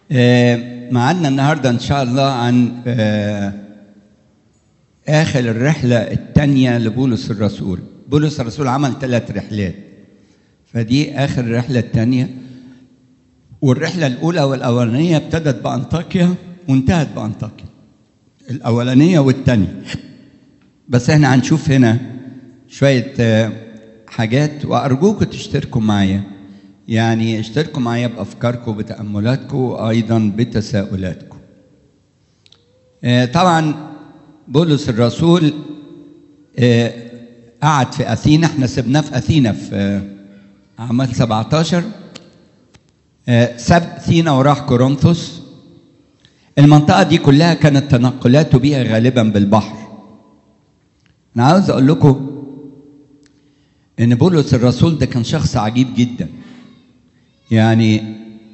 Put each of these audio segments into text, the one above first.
آه، معادنا النهارده ان شاء الله عن آه، اخر الرحله الثانيه لبولس الرسول بولس الرسول عمل ثلاث رحلات فدي اخر الرحله الثانيه والرحله الاولى والاولانيه ابتدت بانطاكيا وانتهت بانطاكيا الاولانيه والثانيه بس احنا هنشوف هنا شويه آه، حاجات وارجوكم تشتركوا معايا يعني اشتركوا معايا بافكاركم بتاملاتكم وايضا بتساؤلاتكم آه، طبعا بولس الرسول آه، قعد في اثينا احنا سبناه في اثينا في آه، اعمال 17 آه، ساب اثينا وراح كورنثوس المنطقه دي كلها كانت تنقلاته بيها غالبا بالبحر انا عاوز اقول لكم ان بولس الرسول ده كان شخص عجيب جدا يعني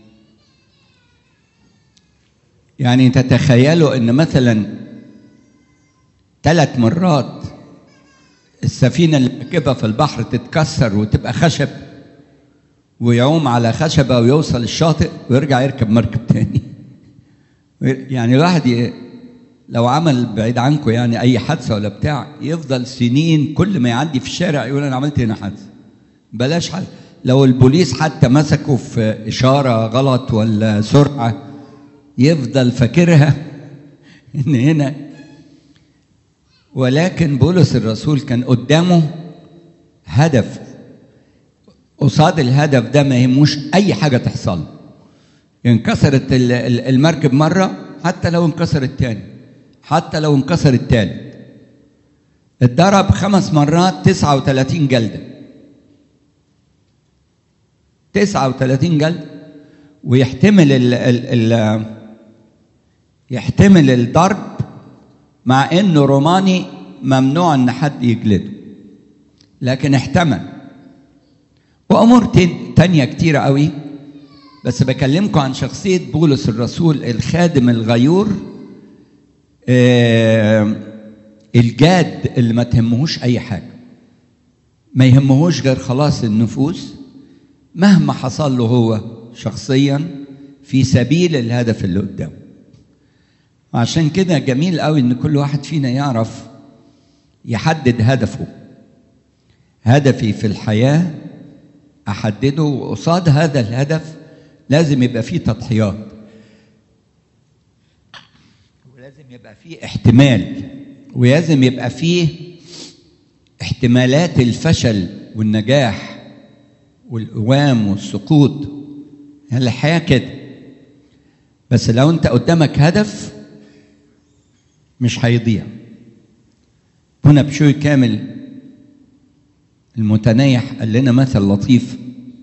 يعني تتخيلوا ان مثلا ثلاث مرات السفينه اللي راكبها في البحر تتكسر وتبقى خشب ويعوم على خشبه ويوصل الشاطئ ويرجع يركب مركب تاني يعني الواحد ي... لو عمل بعيد عنكم يعني اي حادثه ولا بتاع يفضل سنين كل ما يعدي في الشارع يقول انا عملت هنا حادثه بلاش حاجه لو البوليس حتى مسكه في اشاره غلط ولا سرعه يفضل فاكرها ان هنا ولكن بولس الرسول كان قدامه هدف قصاد الهدف ده ما يهموش اي حاجه تحصل انكسرت ال- ال- المركب مره حتى لو انكسر التاني حتى لو انكسر التالت اتضرب خمس مرات 39 جلده 39 جلد ويحتمل ال ال ال يحتمل الضرب مع انه روماني ممنوع ان حد يجلده لكن احتمل وامور تن- تانية كتيرة قوي بس بكلمكم عن شخصية بولس الرسول الخادم الغيور آه، الجاد اللي ما تهمهوش اي حاجة ما يهمهوش غير خلاص النفوس مهما حصل له هو شخصيا في سبيل الهدف اللي قدامه وعشان كده جميل قوي ان كل واحد فينا يعرف يحدد هدفه هدفي في الحياة أحدده وقصاد هذا الهدف لازم يبقى فيه تضحيات ولازم يبقى فيه احتمال ولازم يبقى فيه احتمالات الفشل والنجاح والقوام والسقوط يعني الحياة كده بس لو انت قدامك هدف مش هيضيع هنا بشوي كامل المتنيح قال لنا مثل لطيف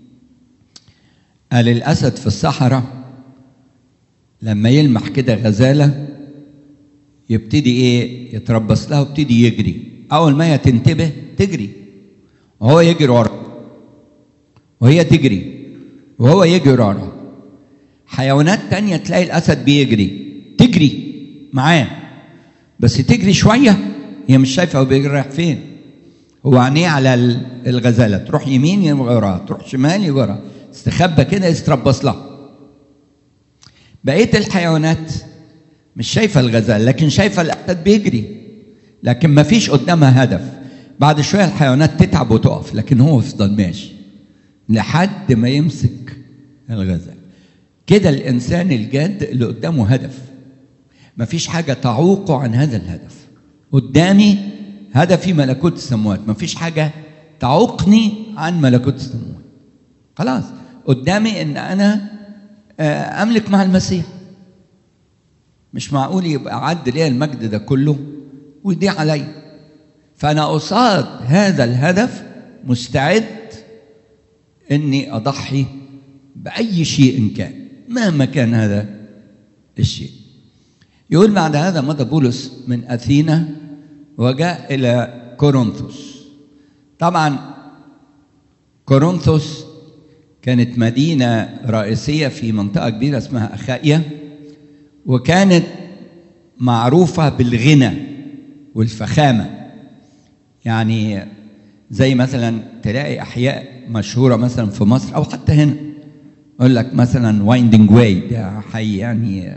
قال الأسد في الصحراء لما يلمح كده غزالة يبتدي ايه يتربص لها ويبتدي يجري أول ما هي تنتبه تجري وهو يجري ورا وهي تجري وهو يجري ورا حيوانات تانية تلاقي الأسد بيجري تجري معاه بس تجري شوية هي مش شايفة هو بيجري رايح فين هو عينيه على ال- الغزالة تروح يمين يبقى وراها تروح شمال يبقى وراها استخبى كده يستربص لها بقية الحيوانات مش شايفة الغزال لكن شايفة الأسد بيجري لكن ما فيش قدامها هدف بعد شوية الحيوانات تتعب وتقف لكن هو يفضل ماشي لحد ما يمسك الغزال كده الإنسان الجاد اللي قدامه هدف ما فيش حاجة تعوقه عن هذا الهدف قدامي هدفي ملكوت السماوات ما فيش حاجة تعوقني عن ملكوت السماوات خلاص قدامي ان انا آه، املك مع المسيح مش معقول يبقى عد ليا المجد ده كله ويضيع عليا فانا قصاد هذا الهدف مستعد اني اضحي باي شيء كان مهما كان هذا الشيء يقول بعد هذا مضى بولس من اثينا وجاء الى كورنثوس طبعا كورنثوس كانت مدينه رئيسيه في منطقه كبيره اسمها اخائيا وكانت معروفه بالغنى والفخامه يعني زي مثلا تلاقي احياء مشهوره مثلا في مصر او حتى هنا اقول لك مثلا وايندنج واي ده حي يعني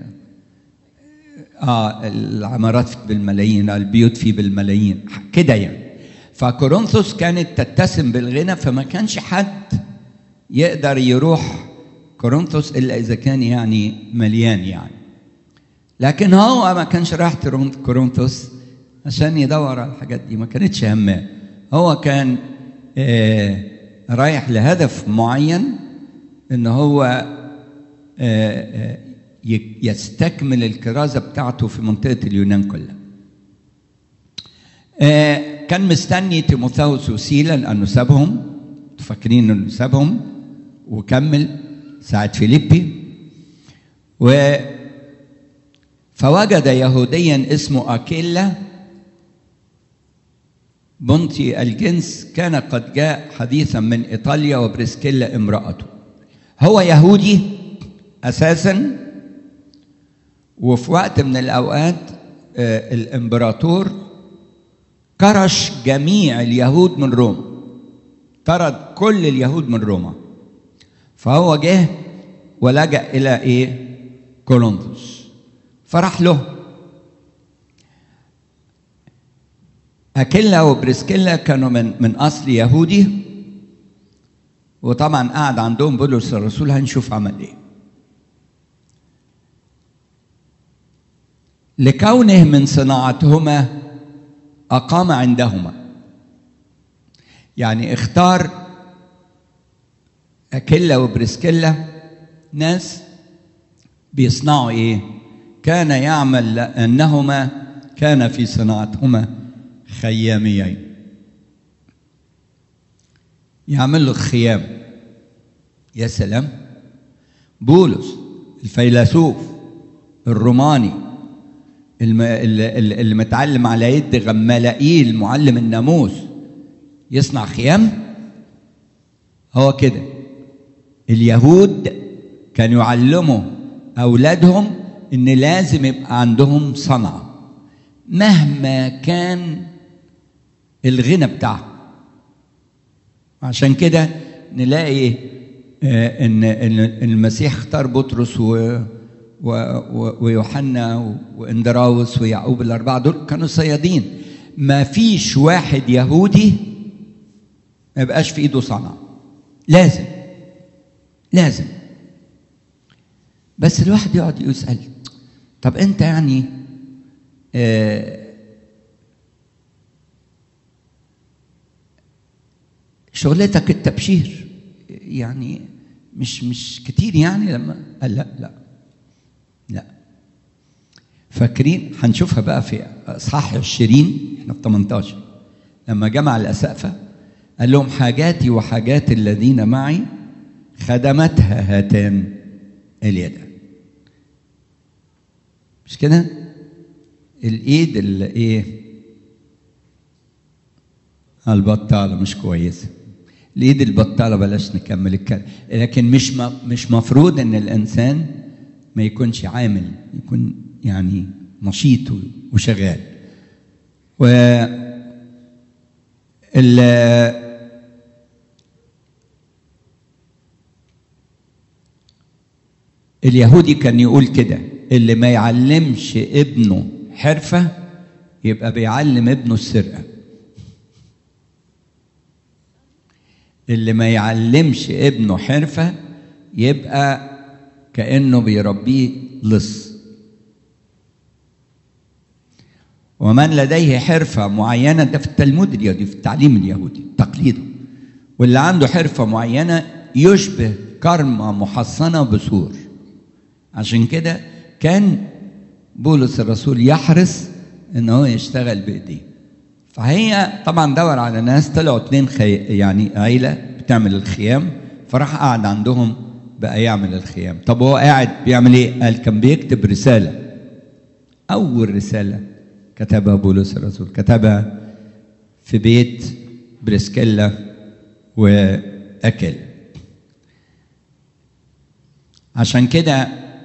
اه العمارات فيه بالملايين البيوت فيه بالملايين كده يعني فكورنثوس كانت تتسم بالغنى فما كانش حد يقدر يروح كورنثوس الا اذا كان يعني مليان يعني لكن هو ما كانش رايح كورنثوس عشان يدور على الحاجات دي ما كانتش هماه هو كان آه رايح لهدف معين ان هو آه آه يستكمل الكرازه بتاعته في منطقه اليونان كلها. كان مستني تيموثاوس وسيلا لانه سابهم فاكرين انه سابهم وكمل ساعة فيليبي و فوجد يهوديا اسمه أكيلا بنطي الجنس كان قد جاء حديثا من إيطاليا وبريسكيلا امرأته هو يهودي أساسا وفي وقت من الأوقات آه الإمبراطور كرش جميع اليهود من روما طرد كل اليهود من روما فهو جه ولجأ إلى إيه؟ كولومبوس فراح له أكيلا وبريسكيلا كانوا من من أصل يهودي وطبعا قعد عندهم بولس الرسول هنشوف عمل إيه لكونه من صناعتهما أقام عندهما يعني اختار أكيلا وبريسكيلا ناس بيصنعوا إيه؟ كان يعمل أنهما كان في صناعتهما خياميين يعمل له خيام يا سلام بولس الفيلسوف الروماني الم... اللي, اللي متعلم على يد غمالائيل معلم الناموس يصنع خيام هو كده اليهود كانوا يعلموا اولادهم ان لازم يبقى عندهم صنعه مهما كان الغنى بتاعهم عشان كده نلاقي ان المسيح اختار بطرس و ويوحنا واندراوس ويعقوب الاربعه دول كانوا صيادين ما فيش واحد يهودي ما يبقاش في ايده صنعه لازم لازم بس الواحد يقعد يسال طب انت يعني آه شغلتك التبشير يعني مش مش كتير يعني لما قال لا لا لا فاكرين هنشوفها بقى في اصحاح 20 احنا في 18 لما جمع الاسقفه قال لهم حاجاتي وحاجات الذين معي خدمتها هاتان اليدان مش كده الايد اللي ايه البطاله مش كويسه الايد البطاله بلاش نكمل الكلام لكن مش مش مفروض ان الانسان ما يكونش عامل يكون يعني نشيط وشغال و اليهودي كان يقول كده اللي ما يعلمش ابنه حرفة يبقى بيعلم ابنه السرقة اللي ما يعلمش ابنه حرفة يبقى كأنه بيربيه لص ومن لديه حرفة معينة ده في التلمود اليهودي في التعليم اليهودي تقليده واللي عنده حرفة معينة يشبه كرمة محصنة بسور عشان كده كان بولس الرسول يحرص ان هو يشتغل بايديه فهي طبعا دور على ناس طلعوا اتنين خي... يعني عيله بتعمل الخيام فراح قعد عندهم بقى يعمل الخيام طب هو قاعد بيعمل ايه قال كان بيكتب رساله اول رساله كتبها بولس الرسول كتبها في بيت بريسكيلا واكل عشان كده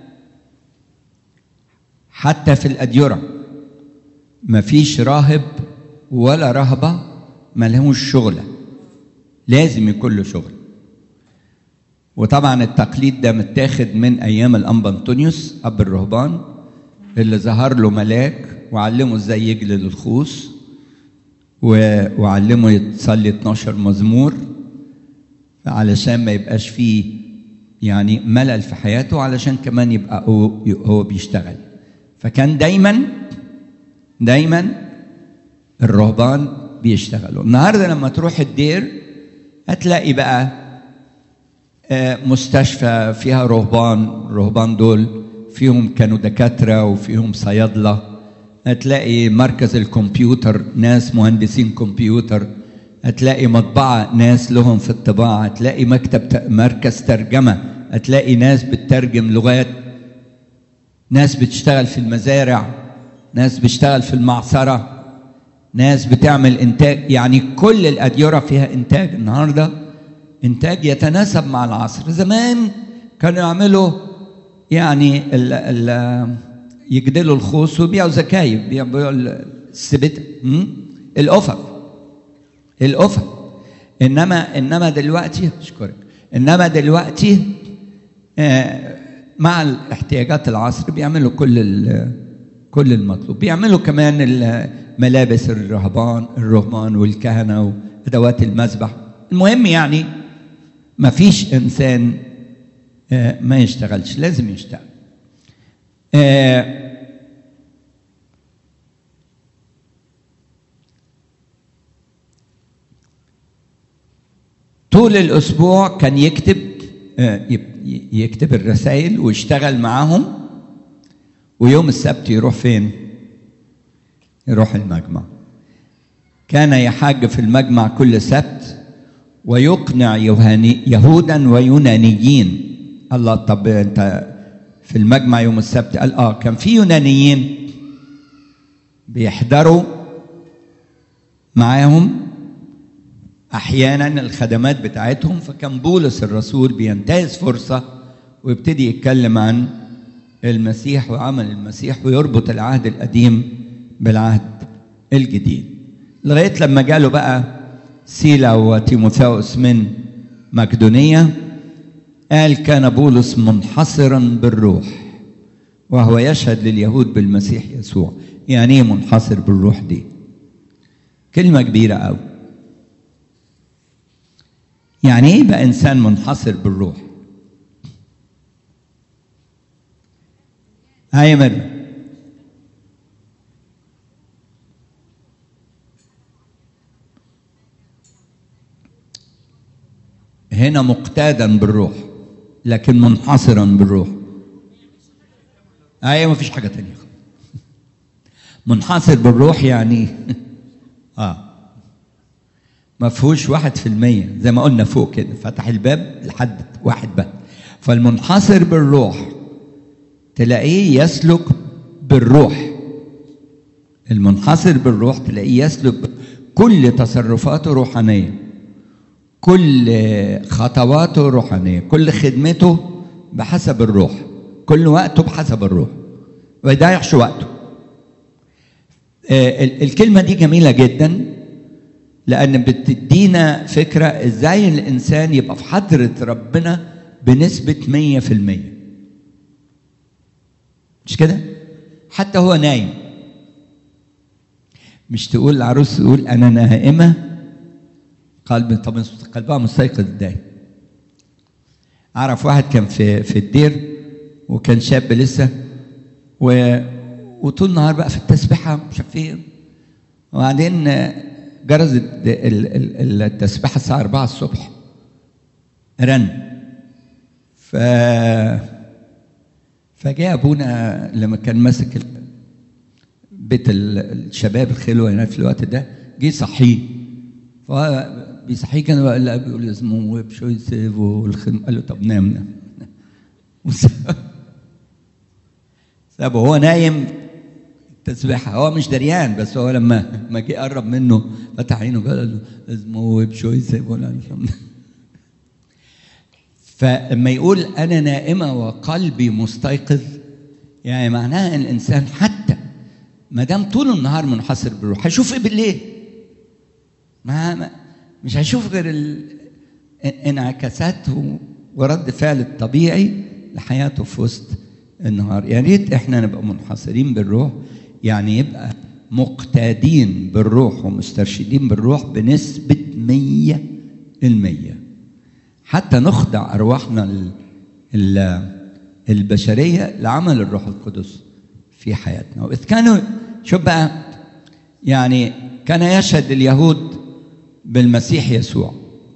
حتى في الأديرة مفيش راهب ولا رهبة ملهوش شغلة لازم يكون له شغل وطبعا التقليد ده متاخد من ايام الانبا انطونيوس اب الرهبان اللي ظهر له ملاك وعلمه ازاي يجلد الخوص و- وعلمه يصلي 12 مزمور علشان ما يبقاش فيه يعني ملل في حياته علشان كمان يبقى هو هو بيشتغل فكان دايما دايما الرهبان بيشتغلوا النهارده لما تروح الدير هتلاقي بقى آه، مستشفى فيها رهبان الرهبان دول فيهم كانوا دكاترة وفيهم صيادلة هتلاقي مركز الكمبيوتر ناس مهندسين كمبيوتر هتلاقي مطبعة ناس لهم في الطباعة هتلاقي مكتب ت- مركز ترجمة هتلاقي ناس بتترجم لغات ناس بتشتغل في المزارع ناس بتشتغل في المعصرة ناس بتعمل إنتاج يعني كل الأديرة فيها إنتاج النهاردة إنتاج يتناسب مع العصر زمان كانوا يعملوا يعني ال ال يجدلوا الخوص ويبيعوا زكايب بيبيعوا السبت م? الأفق الأفق إنما إنما دلوقتي أشكرك إنما دلوقتي آه، مع الاحتياجات العصر بيعملوا كل ال- كل المطلوب بيعملوا كمان ال- ملابس الرهبان الرهبان والكهنة وأدوات المذبح المهم يعني ما فيش إنسان آه، ما يشتغلش لازم يشتغل آه، طول الاسبوع كان يكتب آه، يب- يكتب الرسائل ويشتغل معاهم ويوم السبت يروح فين يروح المجمع كان يحاج في المجمع كل سبت ويقنع يهاني يهودا ويونانيين الله طب انت في المجمع يوم السبت قال اه كان في يونانيين بيحضروا معاهم احيانا الخدمات بتاعتهم فكان بولس الرسول بينتهز فرصه ويبتدي يتكلم عن المسيح وعمل المسيح ويربط العهد القديم بالعهد الجديد لغايه لما جاله بقى سيلا وتيموثاوس من مقدونيه قال كان بولس منحصرا بالروح وهو يشهد لليهود بالمسيح يسوع يعني ايه منحصر بالروح دي كلمه كبيره قوي يعني ايه يبقى انسان منحصر بالروح هاي مرة هنا مقتادا بالروح لكن منحصرا بالروح ايوه ما فيش حاجه تانية منحصر بالروح يعني اه ما فيهوش واحد في المية زي ما قلنا فوق كده فتح الباب لحد واحد بس فالمنحصر بالروح تلاقيه يسلك بالروح المنحصر بالروح تلاقيه يسلك كل تصرفاته روحانية كل خطواته روحانية كل خدمته بحسب الروح كل وقته بحسب الروح ما يضيعش وقته آه، ال- الكلمة دي جميلة جدا لأن بتدينا فكرة إزاي الإنسان يبقى في حضرة ربنا بنسبة مية في المية مش كده؟ حتى هو نايم مش تقول العروس تقول أنا نائمة قلب طب قلبها مستيقظ ازاي؟ أعرف واحد كان في في الدير وكان شاب لسه و وطول النهار بقى في التسبيحة مش عارف ايه وبعدين جرس ال- ال- ال- التسبيحة الساعة 4 الصبح رن ف فجاء ابونا لما كان ماسك ال- بيت ال- الشباب الخلوه هناك في الوقت ده جه يصحيه فهو بيصحيه كان بقى لا بيقول اسمه ويب شوي سيف والخدمه قال له طب نام نام وساب- سابه هو نايم التسبيحه هو مش دريان بس هو لما ما جه قرب منه فتح عينه قال له اسمه ويب شوي سيف ولا مش عارف. فلما يقول انا نائمه وقلبي مستيقظ يعني معناها ان الانسان حتى ما دام طول النهار منحصر بالروح هيشوف ايه بالليل؟ ما ما- مش هيشوف غير ال- انعكاسات و- ورد فعل الطبيعي لحياته في وسط النهار يا ريت احنا نبقى منحصرين بالروح يعني يبقى مقتادين بالروح ومسترشدين بالروح بنسبة مية المية حتى نخضع أرواحنا ال ال البشرية لعمل الروح القدس في حياتنا وإذ كانوا شوف بقى يعني كان يشهد اليهود بالمسيح يسوع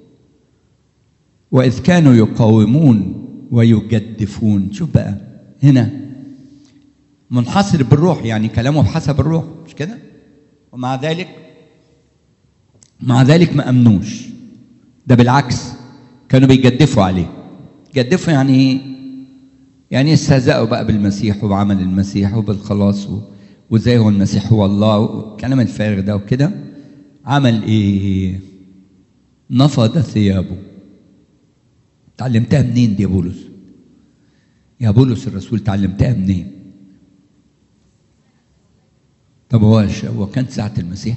وإذ كانوا يقاومون ويجدفون شوف بقى هنا منحصر بالروح يعني كلامه بحسب الروح مش كده ومع ذلك مع ذلك ما امنوش ده بالعكس كانوا بيجدفوا عليه جدفوا يعني ايه يعني استهزأوا بقى بالمسيح وبعمل المسيح وبالخلاص و... وازاي هو المسيح هو الله والكلام الفارغ ده وكده عمل ايه نفض ثيابه تعلمتها منين دي يا بولس يا بولس الرسول تعلمتها منين طب هو هو كان ساعة المسيح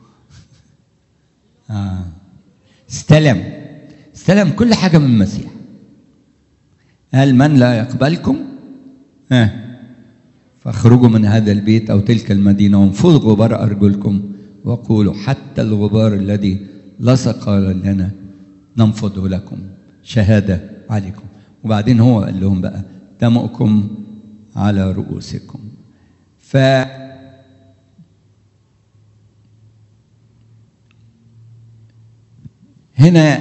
آه. استلم استلم كل حاجة من المسيح قال من لا يقبلكم آه. فاخرجوا من هذا البيت أو تلك المدينة وانفضوا غبار أرجلكم وقولوا حتى الغبار الذي لصق لنا ننفضه لكم شهادة عليكم وبعدين هو قال لهم بقى دمؤكم على رؤوسكم ف هنا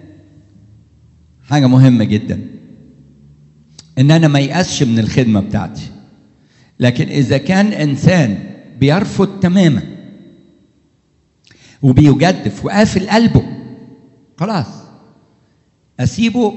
حاجة مهمة جدا إن أنا ما يأسش من الخدمة بتاعتي لكن إذا كان إنسان بيرفض تماما وبيجدف وقافل قلبه خلاص أسيبه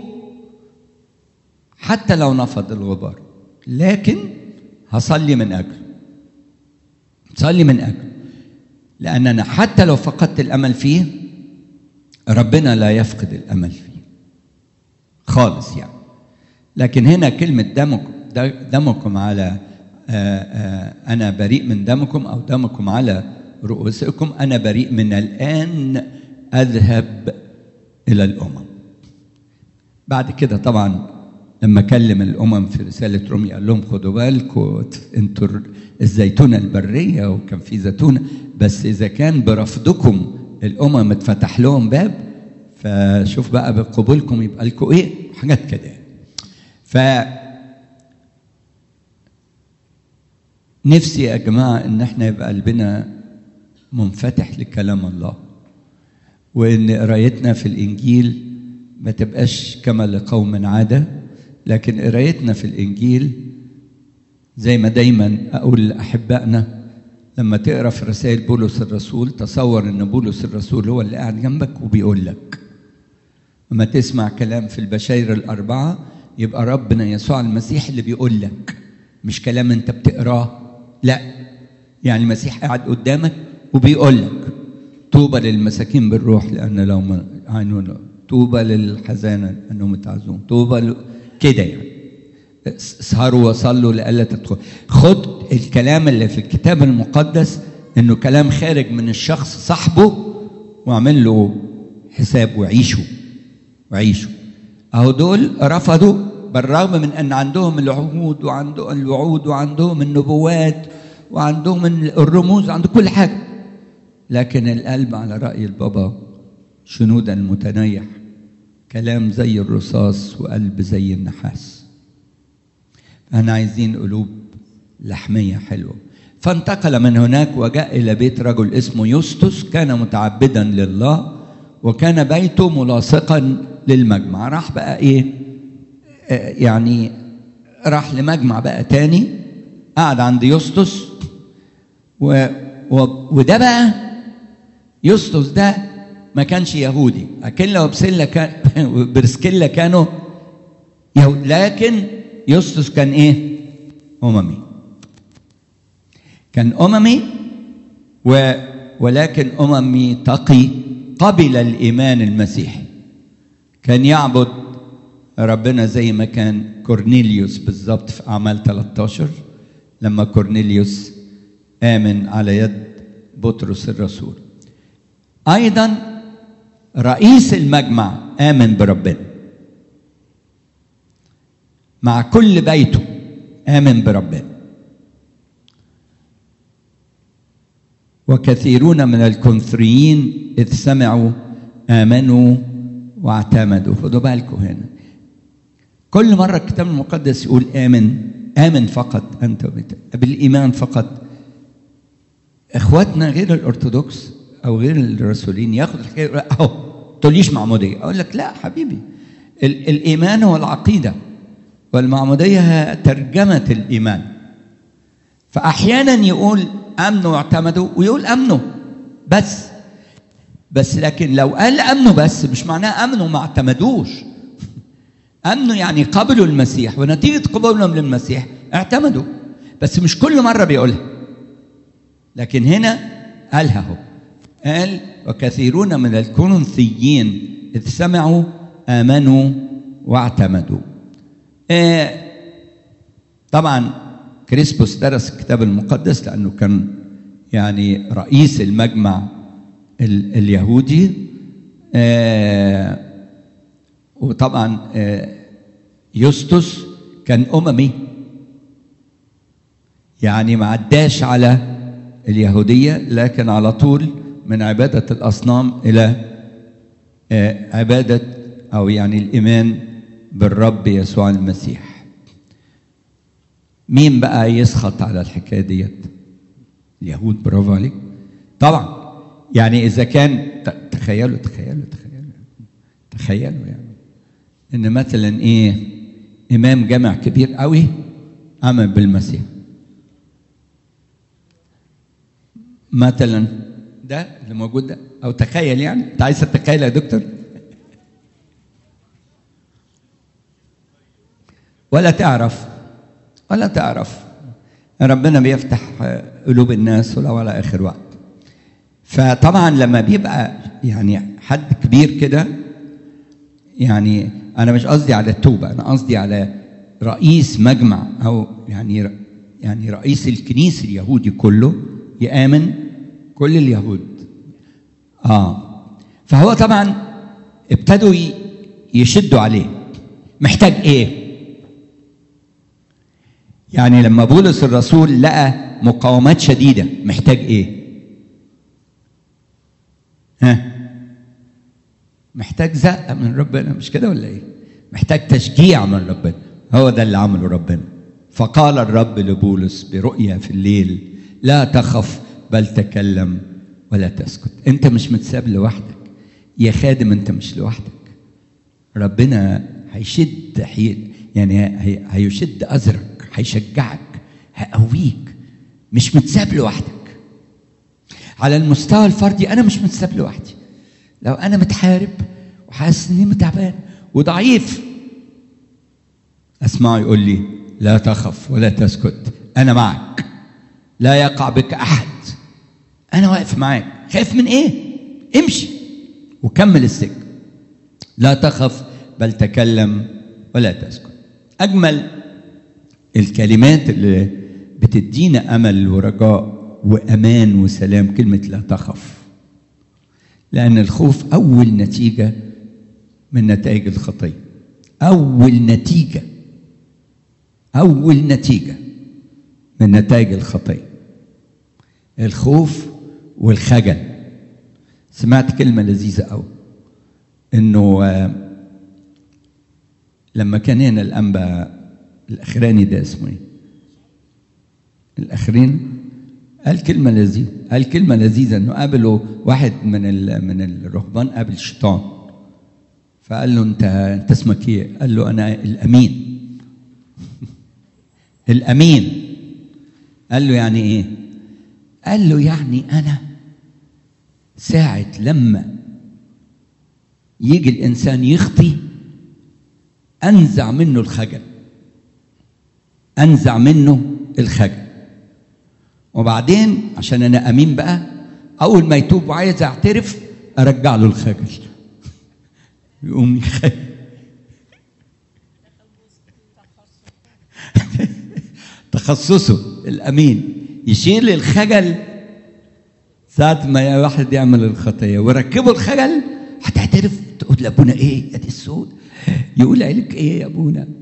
حتى لو نفض الغبار لكن هصلي من أجله صلي من أجله لأن أنا حتى لو فقدت الأمل فيه ربنا لا يفقد الامل فيه خالص يعني لكن هنا كلمه دمكم دمكم على آآ آآ انا بريء من دمكم او دمكم على رؤوسكم انا بريء من الان اذهب الى الامم بعد كده طبعا لما كلم الامم في رساله رومي قال لهم خدوا بالكم انتوا الزيتونه البريه وكان في زيتونه بس اذا كان برفضكم الامم اتفتح لهم باب فشوف بقى بقبولكم يبقى لكم ايه حاجات كده ف نفسي يا جماعه ان احنا يبقى قلبنا منفتح لكلام الله وان قرايتنا في الانجيل ما تبقاش كما لقوم عاده لكن قرايتنا في الانجيل زي ما دايما اقول لاحبائنا لما تقرا في رسائل بولس الرسول تصور ان بولس الرسول هو اللي قاعد جنبك وبيقول لك لما تسمع كلام في البشاير الاربعه يبقى ربنا يسوع المسيح اللي بيقول لك مش كلام انت بتقراه لا يعني المسيح قاعد قدامك وبيقول لك طوبى للمساكين بالروح لان لو عينون طوبى للحزانه انهم يتعزون طوبى ل... كده يعني اسهروا وصلوا لئلا تدخل خد الكلام اللي في الكتاب المقدس انه كلام خارج من الشخص صاحبه واعمل له حساب وعيشوا وعيشوا اهو دول رفضوا بالرغم من ان عندهم العهود وعندهم الوعود وعندهم النبوات وعندهم الرموز عندهم كل حاجه لكن القلب على راي البابا شنودا المتنيح كلام زي الرصاص وقلب زي النحاس احنا عايزين قلوب لحمية حلوة فانتقل من هناك وجاء إلى بيت رجل اسمه يوستس كان متعبدا لله وكان بيته ملاصقا للمجمع راح بقى إيه آه يعني راح لمجمع بقى تاني قعد عند يوستس و و وده بقى يوستس ده ما كانش يهودي أكيلا وبسلة كان برسكيلا كانوا يهود لكن يوستس كان ايه اممي كان اممي و ولكن اممي تقي قبل الايمان المسيحي كان يعبد ربنا زي ما كان كورنيليوس بالظبط في اعمال 13 لما كورنيليوس امن على يد بطرس الرسول ايضا رئيس المجمع امن بربنا مع كل بيته آمن بربنا وكثيرون من الكنثريين إذ سمعوا آمنوا واعتمدوا خدوا بالكم هنا كل مرة الكتاب المقدس يقول آمن آمن فقط أنت بالإيمان فقط إخواتنا غير الأرثوذكس أو غير الرسولين ياخد الحكاية يقول أهو تقوليش معمودية أقول لك لا حبيبي ال- الإيمان هو العقيدة والمعمودية ترجمة الإيمان فأحيانا يقول أمنوا واعتمدوا ويقول أمنوا بس بس لكن لو قال أمنوا بس مش معناه أمنوا ما اعتمدوش أمنوا يعني قبلوا المسيح ونتيجة قبولهم للمسيح اعتمدوا بس مش كل مرة بيقولها لكن هنا قالها هو قال وكثيرون من الكورنثيين إذ سمعوا آمنوا واعتمدوا آه طبعا كريسبوس درس الكتاب المقدس لأنه كان يعني رئيس المجمع ال- اليهودي آه وطبعا آه يوستوس كان أممي يعني ما عداش على اليهودية لكن على طول من عبادة الأصنام إلى آه، عبادة أو يعني الإيمان بالرب يسوع المسيح مين بقى يسخط على الحكاية ديت اليهود برافو عليك طبعا يعني إذا كان ت- تخيلوا تخيلوا تخيلوا تخيلوا يعني إن مثلا إيه إمام جامع كبير قوي آمن بالمسيح مثلا ده اللي موجود ده او تخيل يعني انت عايز تتخيل يا دكتور ولا تعرف ولا تعرف ربنا بيفتح قلوب الناس ولو على اخر وقت فطبعا لما بيبقى يعني حد كبير كده يعني انا مش قصدي على التوبه انا قصدي على رئيس مجمع او يعني يعني رئيس الكنيسه اليهودي كله يامن كل اليهود اه فهو طبعا ابتدوا ي- يشدوا عليه محتاج ايه يعني لما بولس الرسول لقى مقاومات شديده محتاج ايه ها محتاج زقه من ربنا مش كده ولا ايه محتاج تشجيع من ربنا هو ده اللي عمله ربنا فقال الرب لبولس برؤيا في الليل لا تخف بل تكلم ولا تسكت انت مش متساب لوحدك يا خادم انت مش لوحدك ربنا هيشد حيل يعني هي هيشد ازرك هيشجعك هيقويك مش متساب لوحدك على المستوى الفردي انا مش متساب لوحدي لو انا متحارب وحاسس اني تعبان وضعيف اسمعه يقول لي لا تخف ولا تسكت انا معك لا يقع بك احد انا واقف معاك خايف من ايه امشي وكمل السكه لا تخف بل تكلم ولا تسكت اجمل الكلمات اللي بتدينا امل ورجاء وامان وسلام كلمه لا تخف لان الخوف اول نتيجه من نتائج الخطيه اول نتيجه اول نتيجه من نتائج الخطيه الخوف والخجل سمعت كلمه لذيذه قوي انه آه، لما كان هنا الانبا الاخراني ده اسمه ايه الاخرين قال كلمه لذيذه قال كلمه لذيذه انه قابله واحد من ال- من الرهبان قابل الشيطان فقال له انت انت اسمك ايه قال له انا الامين الامين قال له يعني ايه قال له يعني انا ساعه لما يجي الانسان يخطي انزع منه الخجل انزع منه الخجل وبعدين عشان انا امين بقى اول ما يتوب وعايز اعترف ارجع له الخجل يقوم يخجل تخصصه الامين يشيل الخجل ساعة ما واحد يعمل الخطية وركبوا الخجل هتعترف تقول لابونا ايه يا دي السود يقول عليك ايه يا ابونا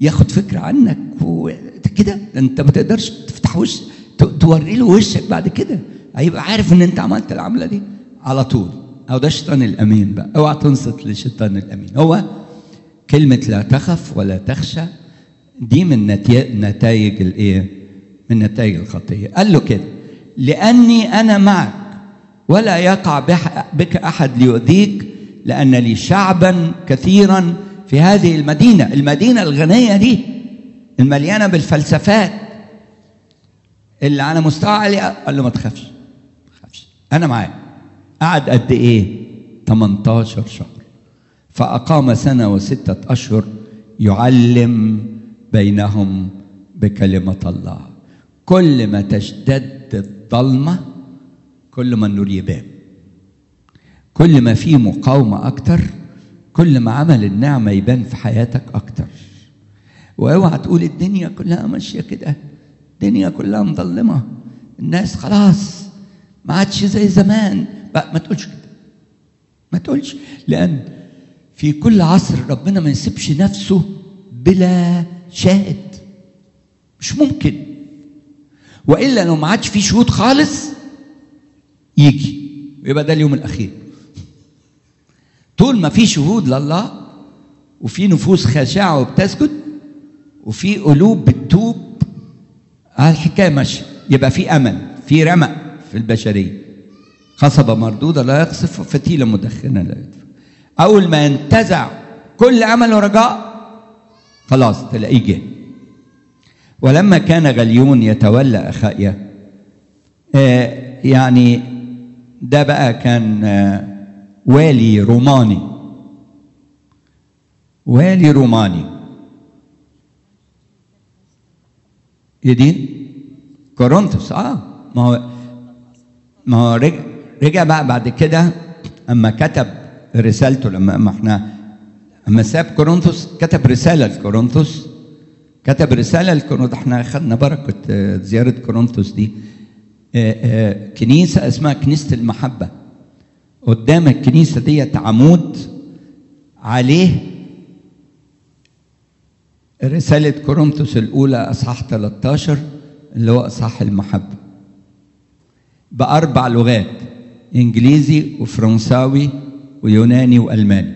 ياخد فكره عنك وكده انت ما تقدرش تفتح وش توري له وشك بعد كده هيبقى عارف ان انت عملت العمله دي على طول او ده الشيطان الامين بقى اوعى تنصت للشيطان الامين هو كلمه لا تخف ولا تخشى دي من نتائج الايه من نتائج الخطيه قال له كده لاني انا معك ولا يقع بك احد ليؤذيك لان لي شعبا كثيرا في هذه المدينه المدينه الغنيه دي المليانه بالفلسفات اللي على مستوى عالي قال له ما تخافش ما تخافش انا معاك قعد قد ايه 18 شهر فاقام سنه وسته اشهر يعلم بينهم بكلمه الله كل ما تشتد الظلمه كل ما النور يبان كل ما في مقاومه اكتر كل ما عمل النعمه يبان في حياتك اكتر واوعى تقول الدنيا كلها ماشيه كده الدنيا كلها مظلمه الناس خلاص ما عادش زي زمان بقى ما تقولش كده ما تقولش لان في كل عصر ربنا ما يسيبش نفسه بلا شاهد مش ممكن والا لو ما عادش في شهود خالص يجي ويبقى ده اليوم الاخير طول ما في شهود لله وفي نفوس خاشعه وبتسجد وفي قلوب بتتوب الحكايه ماشيه يبقى في امل في رمق في البشريه خصبه مردوده لا يقصف وفتيله مدخنه لا يدفع اول ما ينتزع كل امل ورجاء خلاص تلاقيه جه ولما كان غليون يتولى اخائيا آه يعني ده بقى كان آه والي روماني والي روماني يدين كورنثوس اه ما هو ما هو رجع, رجع بقى بعد كده اما كتب رسالته لما ما احنا اما ساب كورنثوس كتب رساله لكورنثوس كتب رساله لكورنثوس احنا اخذنا بركه زياره كورنثوس دي كنيسه اسمها كنيسه المحبه قدام الكنيسه ديت عمود عليه رسالة كورنثوس الأولى أصحاح 13 اللي هو أصحاح المحبة بأربع لغات إنجليزي وفرنساوي ويوناني وألماني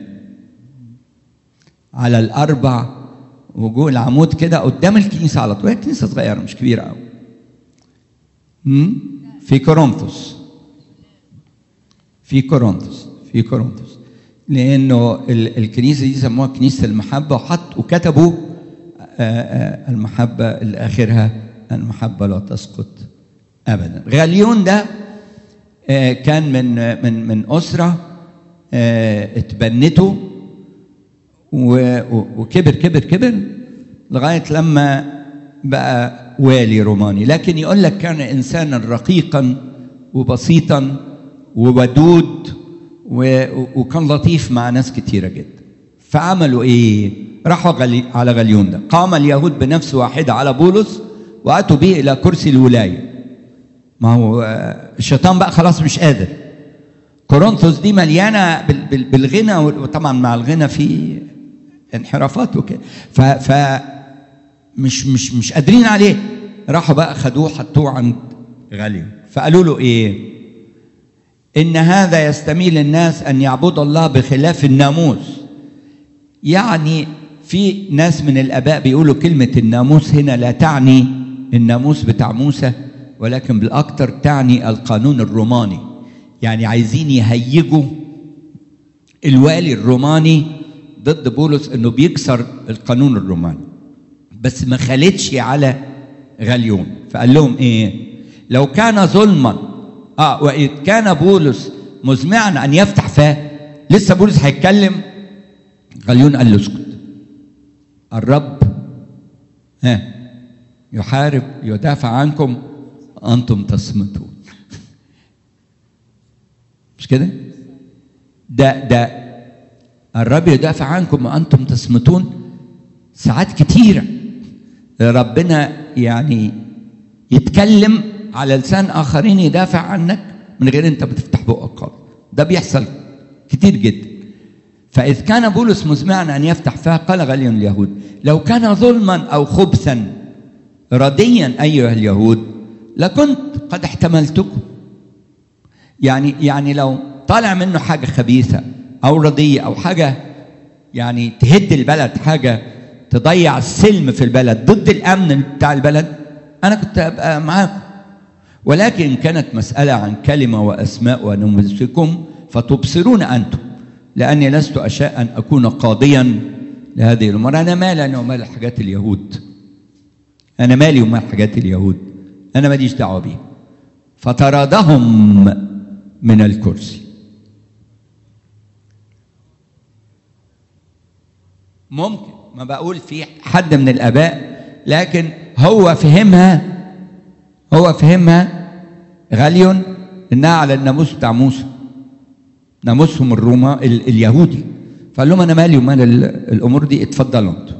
على الأربع وجوه العمود كده قدام الكنيسة على طول هي كنيسة صغيرة مش كبيرة أوي في كورنثوس في كورنثوس في كورنثوس لأنه الكنيسة دي سموها كنيسة المحبة وحط وكتبوا المحبة اللي آخرها المحبة لا تسقط أبدا غاليون ده كان من من من أسرة اتبنته وكبر كبر كبر لغاية لما بقى والي روماني لكن يقول لك كان إنسانا رقيقا وبسيطا وودود وكان لطيف مع ناس كتيرة جدا فعملوا إيه راحوا غلي على غليون ده قام اليهود بنفس واحدة على بولس وأتوا به إلى كرسي الولاية ما هو الشيطان بقى خلاص مش قادر كورنثوس دي مليانة بالغنى وطبعا مع الغنى في انحرافات وكده ف, ف مش مش مش قادرين عليه راحوا بقى خدوه حطوه عند غليون فقالوا له ايه ان هذا يستميل الناس ان يعبدوا الله بخلاف الناموس يعني في ناس من الاباء بيقولوا كلمه الناموس هنا لا تعني الناموس بتاع موسى ولكن بالاكثر تعني القانون الروماني يعني عايزين يهيجوا الوالي الروماني ضد بولس انه بيكسر القانون الروماني بس ما خالتش على غليون فقال لهم ايه لو كان ظلما اه واذ كان بولس مزمعا ان يفتح فاه لسه بولس هيتكلم غليون قال له اسكت الرب ها يحارب يدافع عنكم انتم تصمتون مش كده ده ده الرب يدافع عنكم وانتم تصمتون ساعات كتيره ربنا يعني يتكلم على لسان اخرين يدافع عنك من غير انت بتفتح بقك خالص ده بيحصل كتير جدا فإذ كان بولس مزمعا أن يفتح فيها قال غليون اليهود لو كان ظلما أو خبثا رديا أيها اليهود لكنت قد احتملتكم يعني يعني لو طالع منه حاجة خبيثة أو ردية أو حاجة يعني تهد البلد حاجة تضيع السلم في البلد ضد الأمن بتاع البلد أنا كنت أبقى معاكم ولكن كانت مسألة عن كلمة وأسماء ونمسكم فتبصرون أنتم لأني لست أشاء أن أكون قاضيا لهذه الأمور أنا مالي أنا ومال حاجات اليهود أنا مالي ومال حاجات اليهود أنا ماليش دعوة بيها فطردهم من الكرسي ممكن ما بقول في حد من الآباء لكن هو فهمها هو فهمها غاليون انها على الناموس بتاع موسى ناموسهم الروما ال- اليهودي فقال لهم انا مالي ومال ال- الامور دي اتفضلوا انتوا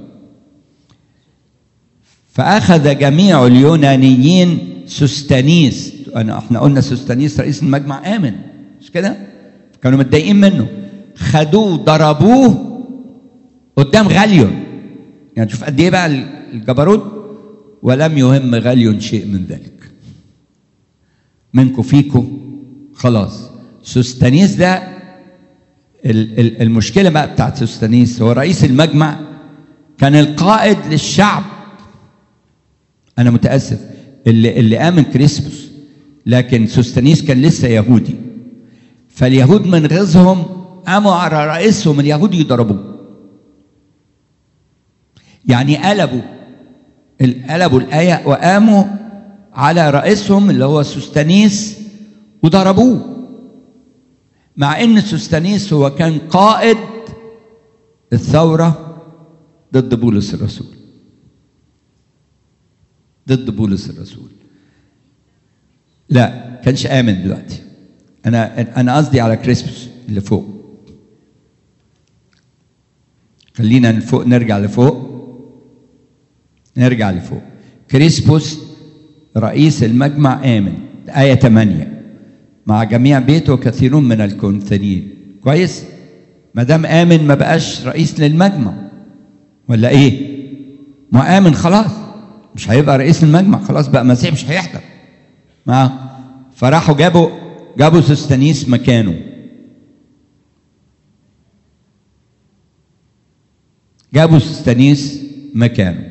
فاخذ جميع اليونانيين سوستانيس انا احنا قلنا سوستانيس رئيس المجمع امن مش كده كانوا متضايقين منه خدوه ضربوه قدام غاليون يعني شوف قد ايه بقى الجبروت ولم يهم غاليون شيء من ذلك منكم فيكم خلاص سوستانيس ده ال- ال- المشكله بقى بتاعت سوستانيس هو رئيس المجمع كان القائد للشعب انا متاسف اللي اللي امن كريسبوس لكن سوستانيس كان لسه يهودي فاليهود من غيظهم قاموا على رئيسهم اليهودي يضربوه يعني قلبوا ال- قلبوا الآية وقاموا على رئيسهم اللي هو سوستانيس وضربوه مع ان سوستانيس هو كان قائد الثورة ضد بولس الرسول ضد بولس الرسول لا كانش آمن دلوقتي أنا أنا قصدي على كريسبس اللي فوق خلينا لفوق نرجع لفوق نرجع لفوق كريسبوس رئيس المجمع آمن آية 8 مع جميع بيته كثيرون من الكونثرين كويس ما دام آمن ما بقاش رئيس للمجمع ولا إيه ما آمن خلاص مش هيبقى رئيس المجمع خلاص بقى مسيح مش هيحضر ما فراحوا جابوا جابوا سوستانيس مكانه جابوا سوستانيس مكانه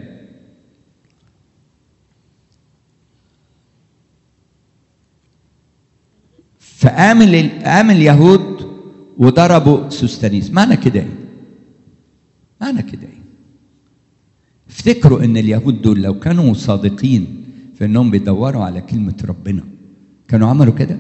فآمن ال- آمن اليهود وضربوا سوستانيس معنى كده ايه؟ معنى كده ايه؟ افتكروا ان اليهود دول لو كانوا صادقين في انهم بيدوروا على كلمة ربنا كانوا عملوا كده؟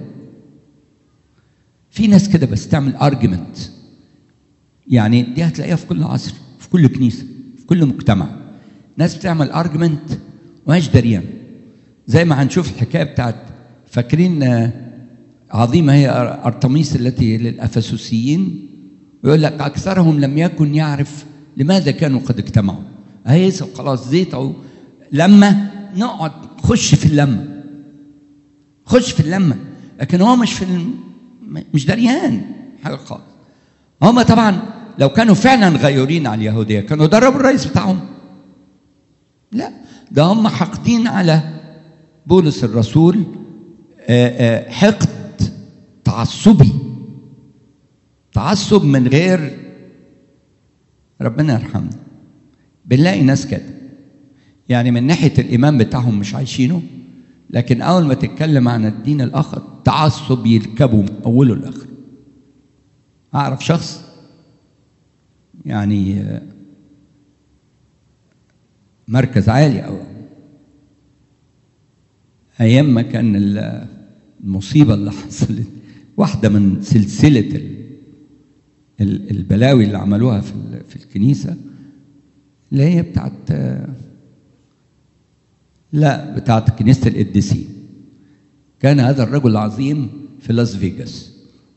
في ناس كده بس تعمل ارجيومنت يعني دي هتلاقيها في كل عصر في كل كنيسة في كل مجتمع ناس بتعمل ارجيومنت ومش دريان زي ما هنشوف الحكايه بتاعت فاكرين آه، عظيمه هي أر- ارتميس التي للافسوسيين ويقول لك اكثرهم لم يكن يعرف لماذا كانوا قد اجتمعوا اهي خلاص زيت او لما نقعد خش في اللمه خش في اللمه لكن هو مش في الم... مش دريان حاجه خالص هم طبعا لو كانوا فعلا غيورين على اليهوديه كانوا ضربوا الرئيس بتاعهم لا ده هم حاقدين على بولس الرسول آه، آه، حقد تعصبي تعصب من غير ربنا يرحمنا بنلاقي ناس كده يعني من ناحيه الايمان بتاعهم مش عايشينه لكن اول ما تتكلم عن الدين الاخر تعصب يركبوا من اوله لاخره اعرف شخص يعني آه، مركز عالي أو أيام ما كان ال- المصيبة اللي حصلت واحدة من سلسلة ال- ال- البلاوي اللي عملوها في ال- في الكنيسة اللي هي بتاعت لا بتاعت كنيسة القديسين كان هذا الرجل العظيم في لاس فيجاس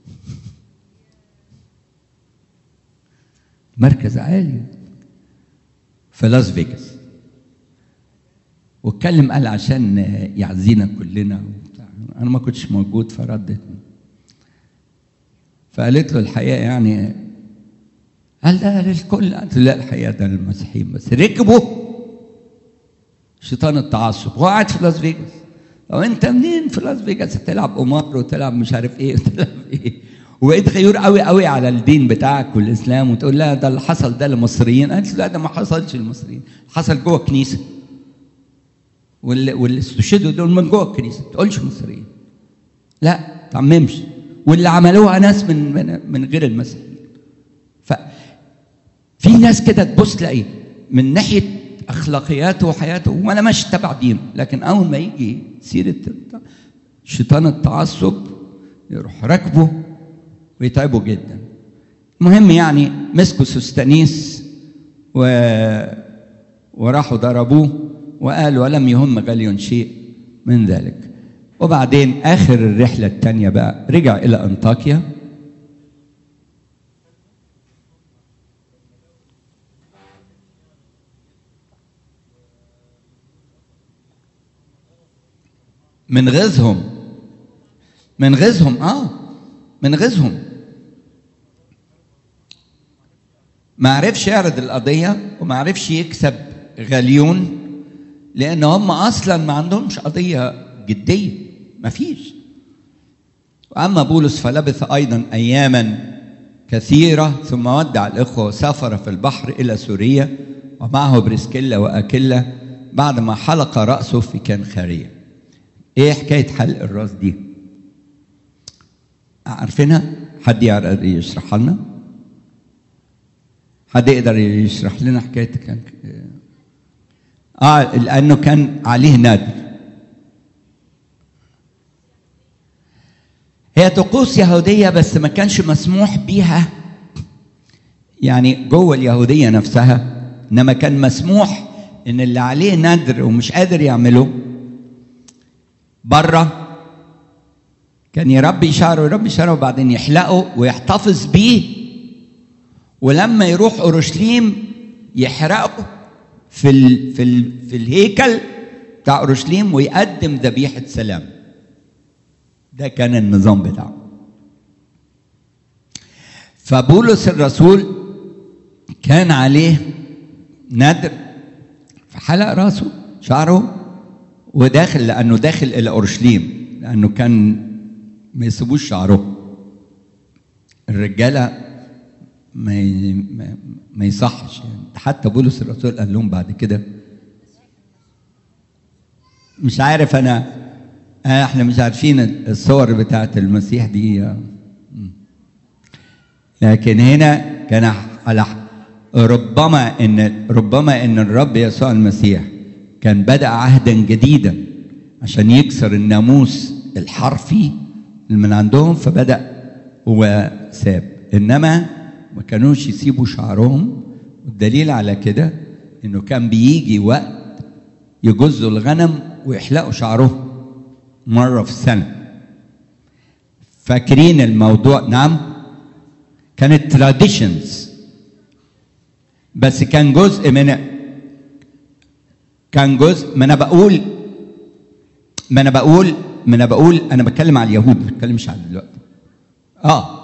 مركز عالي في لاس فيجاس واتكلم قال عشان يعزينا كلنا وبتاع. انا ما كنتش موجود فردت فقالت له الحقيقه يعني قال ده للكل قلت له لا الحقيقه ده للمسيحيين بس ركبوا شيطان التعصب هو قاعد في لاس فيجاس لو انت منين في لاس فيجاس تلعب قمار وتلعب مش عارف ايه وتلعب ايه وبقيت غيور قوي قوي على الدين بتاعك والاسلام وتقول لا ده اللي حصل ده للمصريين قالت لا ده ما حصلش للمصريين حصل جوه الكنيسه واللي واللي استشهدوا دول من جوه الكنيسه ما تقولش مصريين لا تعممش واللي عملوها ناس من من, من غير المسيحيين ف في ناس كده تبص تلاقي من ناحيه اخلاقياته وحياته وانا ماشي تبع دينه لكن اول ما يجي سيره شيطان التعصب يروح راكبه ويتعبوا جدا المهم يعني مسكوا سوستانيس و... وراحوا ضربوه وقال ولم يهم غالي شيء من ذلك وبعدين آخر الرحلة الثانية بقى رجع إلى أنطاكيا من غزهم من غزهم اه من غزهم ما عرفش يعرض القضية وما عرفش يكسب غليون لأن هم أصلا ما عندهمش قضية جدية ما فيش وأما بولس فلبث أيضا أياما كثيرة ثم ودع الإخوة وسافر في البحر إلى سوريا ومعه بريسكيلا وأكيلا بعد ما حلق رأسه في كنخارية إيه حكاية حلق الراس دي؟ عارفينها؟ حد يقدر يشرحها لنا؟ حد يقدر يشرح لنا حكاية كان اه لأنه كان عليه نادر هي طقوس يهودية بس ما كانش مسموح بيها يعني جوه اليهودية نفسها إنما كان مسموح إن اللي عليه ندر ومش قادر يعمله بره كان يربي شعره يربي شعره وبعدين يحلقه ويحتفظ بيه ولما يروح اورشليم يحرقه في ال في ال في الهيكل بتاع اورشليم ويقدم ذبيحه سلام ده كان النظام بتاعه فبولس الرسول كان عليه ندر فحلق راسه شعره وداخل لانه داخل الى اورشليم لانه كان ما يسيبوش شعره الرجاله ما ما, ما يصحش يعني حتى بولس الرسول قال لهم بعد كده مش عارف انا آه احنا مش عارفين الصور بتاعت المسيح دي لكن هنا كان على ربما ان ربما ان الرب يسوع المسيح كان بدا عهدا جديدا عشان يكسر الناموس الحرفي اللي من عندهم فبدا هو ساب انما ما كانوش يسيبوا شعرهم والدليل على كده انه كان بيجي وقت يجزوا الغنم ويحلقوا شعرهم مره في السنه فاكرين الموضوع نعم كانت تراديشنز بس كان جزء من كان جزء ما انا بقول ما انا بقول ما انا بقول انا بتكلم على اليهود ما بتكلمش على دلوقتي اه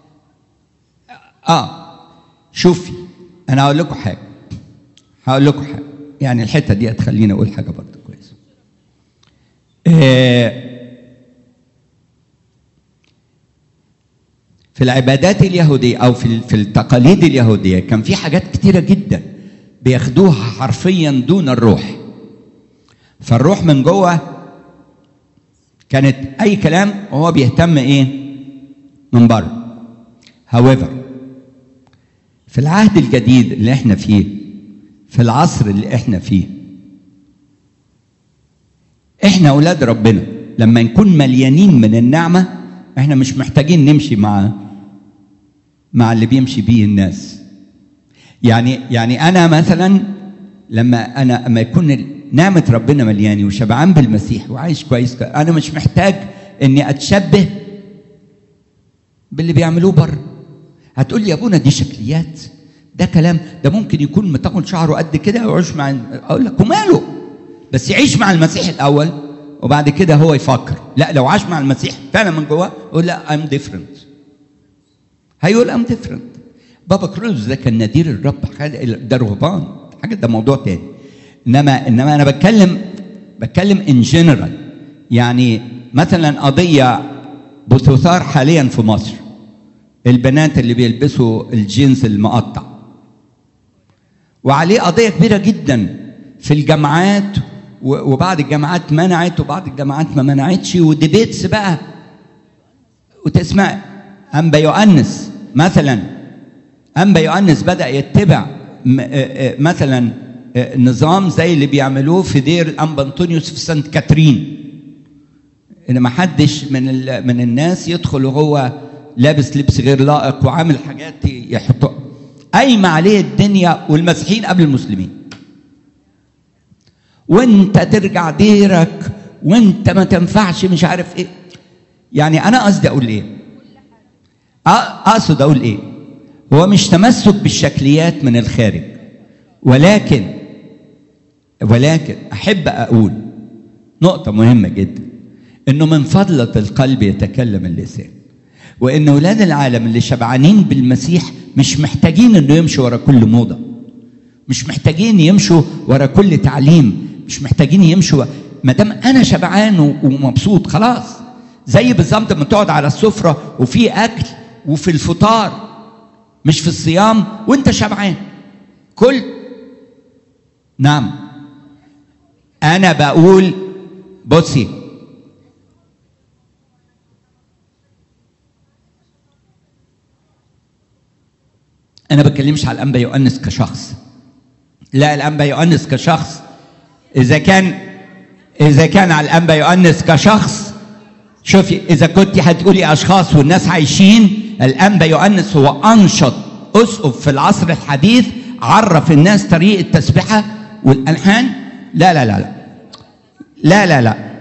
اه شوفي انا هقول لكم حاجه هقول لكم حاجه يعني الحته دي هتخليني اقول حاجه برضه كويسه آه في العبادات اليهوديه او في في التقاليد اليهوديه كان في حاجات كتيره جدا بياخدوها حرفيا دون الروح فالروح من جوه كانت اي كلام وهو بيهتم ايه من بره however في العهد الجديد اللي احنا فيه في العصر اللي احنا فيه احنا اولاد ربنا لما نكون مليانين من النعمه احنا مش محتاجين نمشي مع مع اللي بيمشي بيه الناس يعني يعني انا مثلا لما انا اما يكون نعمه ربنا ملياني وشبعان بالمسيح وعايش كويس انا مش محتاج اني اتشبه باللي بيعملوه بره هتقول لي يا ابونا دي شكليات ده كلام ده ممكن يكون مطول شعره قد كده ويعيش مع اقول لك وماله بس يعيش مع المسيح الاول وبعد كده هو يفكر لا لو عاش مع المسيح فعلا من جواه يقول لا ام ديفرنت هيقول ام ديفرنت بابا كرولوس ده كان نذير الرب حاجة- ده رهبان حاجه ده موضوع تاني انما انما انا بتكلم بتكلم ان جنرال يعني مثلا قضيه بتثار حاليا في مصر البنات اللي بيلبسوا الجينز المقطع وعليه قضيه كبيره جدا في الجامعات و- وبعض الجامعات منعت وبعض الجامعات ما منعتش وديبيتس بقى وتسمع أنبا يؤنس مثلا أنبا يؤنس بدأ يتبع م- آه، آه، مثلا آه، نظام زي اللي بيعملوه في دير الأنبا أنطونيوس في سانت كاترين ان ما حدش من ال- من الناس يدخل وهو لابس لبس غير لائق وعامل حاجات يحط قايمه عليه الدنيا والمسيحيين قبل المسلمين وانت ترجع ديرك وانت ما تنفعش مش عارف ايه يعني انا قصدي اقول ايه أ- اقصد اقول ايه هو مش تمسك بالشكليات من الخارج ولكن ولكن احب اقول نقطة مهمة جدا انه من فضلة القلب يتكلم اللسان وان اولاد العالم اللي شبعانين بالمسيح مش محتاجين انه يمشوا ورا كل موضة مش محتاجين يمشوا ورا كل تعليم مش محتاجين يمشوا ما دام انا شبعان و- ومبسوط خلاص زي بالظبط لما تقعد على السفرة وفي اكل وفي الفطار مش في الصيام وانت شبعان كل نعم انا بقول بصي انا بتكلمش على الانبا يؤنس كشخص لا الانبا يؤنس كشخص اذا كان اذا كان على الانبا يؤنس كشخص شوفي اذا كنت هتقولي اشخاص والناس عايشين الانبا يؤنس هو انشط اسقف في العصر الحديث عرف الناس طريق التسبيحه والالحان لا لا لا لا لا لا لا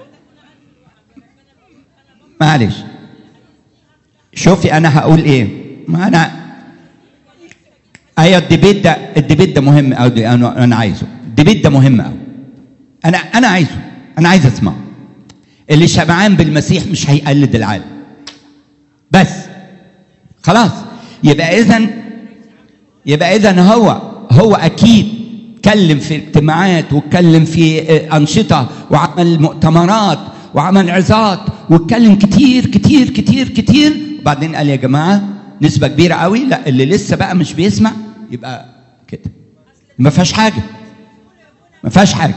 معلش شوفي انا هقول ايه ما انا ايوه الديبيت ده الديبيت ده مهم قوي انا انا عايزه الديبيت ده مهم قوي انا انا عايزه انا عايز اسمعه اللي شبعان بالمسيح مش هيقلد العالم بس خلاص يبقى اذا يبقى اذا هو هو اكيد اتكلم في اجتماعات واتكلم في آه، انشطه وعمل مؤتمرات وعمل عظات واتكلم كتير كتير كتير كتير وبعدين قال يا جماعه نسبه كبيره قوي لا اللي لسه بقى مش بيسمع يبقى كده ما فيهاش حاجه ما فيهاش حاجه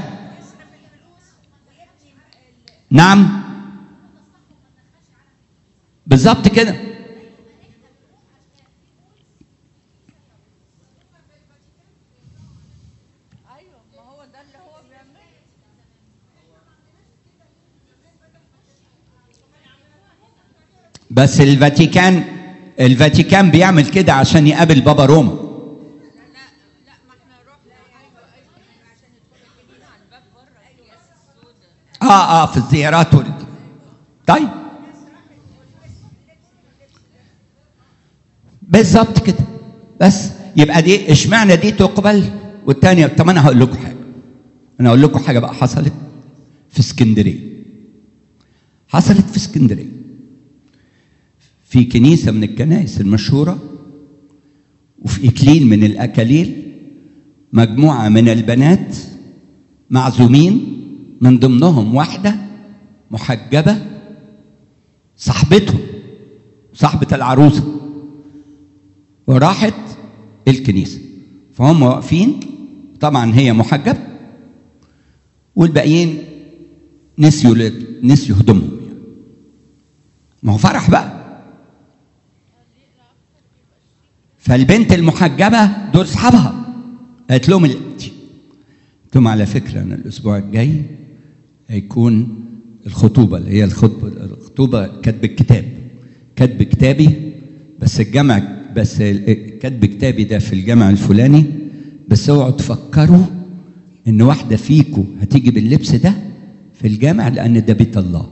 نعم بالظبط كده ايوه ما هو ده اللي هو بيعمله بس الفاتيكان الفاتيكان بيعمل كده عشان يقابل بابا روما لا لا ما احنا رحنا ايوه ايوه عشان ندخل الكنيسه على الباب بره الاكياس السوداء اه اه في الزيارات وال... طيب بالظبط كده بس يبقى دي اشمعنى دي تقبل والتانية طب انا هقول لكم حاجه انا هقول لكم حاجه بقى حصلت في اسكندريه حصلت في اسكندريه في كنيسه من الكنائس المشهوره وفي اكليل من الاكاليل مجموعه من البنات معزومين من ضمنهم واحده محجبه صاحبتهم صاحبه العروسه وراحت الكنيسه فهم واقفين طبعا هي محجبه والباقيين نسيوا ل- نسيوا هدومهم يعني. ما هو فرح بقى فالبنت المحجبه دول اصحابها قالت لهم ال- قلت لهم على فكره انا الاسبوع الجاي هيكون الخطوبه اللي هي الخطبه الخطوبه كاتب الكتاب كاتب كتابي بس الجامع بس ال- كاتب كتابي ده في الجامع الفلاني بس اوعوا تفكروا ان واحده فيكم هتيجي باللبس ده في الجامع لان ده بيت الله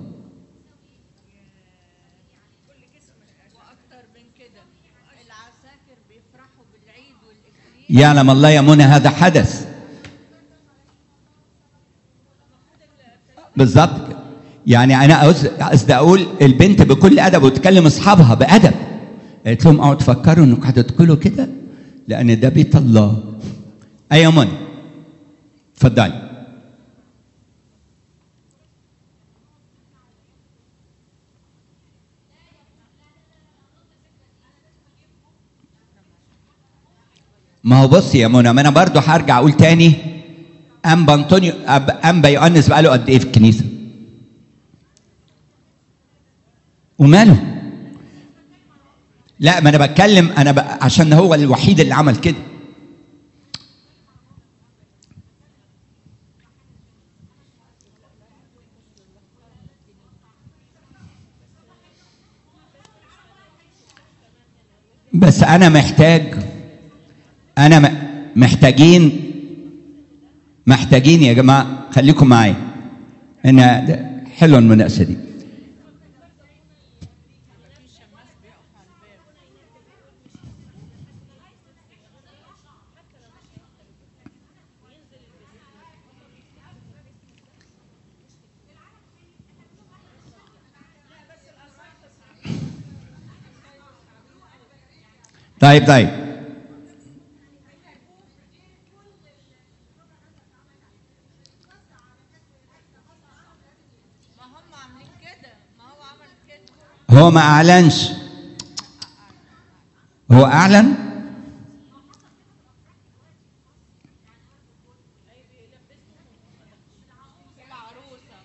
واكتر من كده العساكر بيفرحوا بالعيد والاكليل يعلم الله يا منى هذا حدث بالظبط كده يعني انا قصد- قصدي اقول البنت بكل ادب وتكلم اصحابها بادب قالت لهم اوعوا تفكروا انكم هتدخلوا كده لان ده بيت الله ايوه منى اتفضلي ما هو بص يا منى ما انا برضه هرجع اقول تاني انبا انطونيو أب- انبا يؤنس بقاله قد ايه في الكنيسه؟ وماله؟ لا ما انا بتكلم انا ب... عشان هو الوحيد اللي عمل كده بس انا محتاج انا م- محتاجين محتاجين يا جماعه خليكم معايا انا ده- حلوه المناقشه دي طيب طيب ما هم عاملين كده ما هو عمل كده هو ما اعلنش هو اعلن العروسه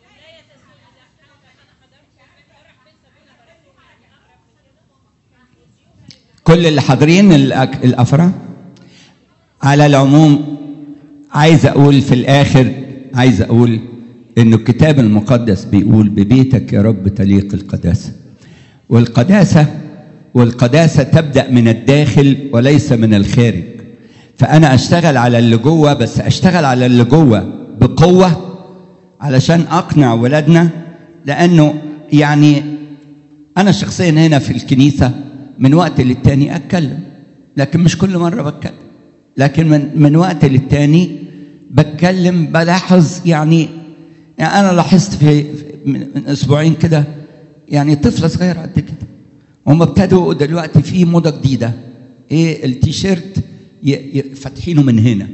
كل اللي حاضرين الأك- الافراح على العموم عايز اقول في الاخر عايز اقول انه الكتاب المقدس بيقول ببيتك يا رب تليق القداسه والقداسه والقداسه تبدا من الداخل وليس من الخارج فانا اشتغل على اللي جوه بس اشتغل على اللي جوه بقوه علشان اقنع ولادنا لانه يعني انا شخصيا هنا في الكنيسه من وقت للتاني اتكلم لكن مش كل مره بتكلم لكن من من وقت للتاني بتكلم بلاحظ يعني, يعني انا لاحظت في في- من من اسبوعين كده يعني طفله صغيره قد كده هم ابتدوا دلوقتي في موضه جديده ايه التيشيرت ي- ي- فاتحينه من هنا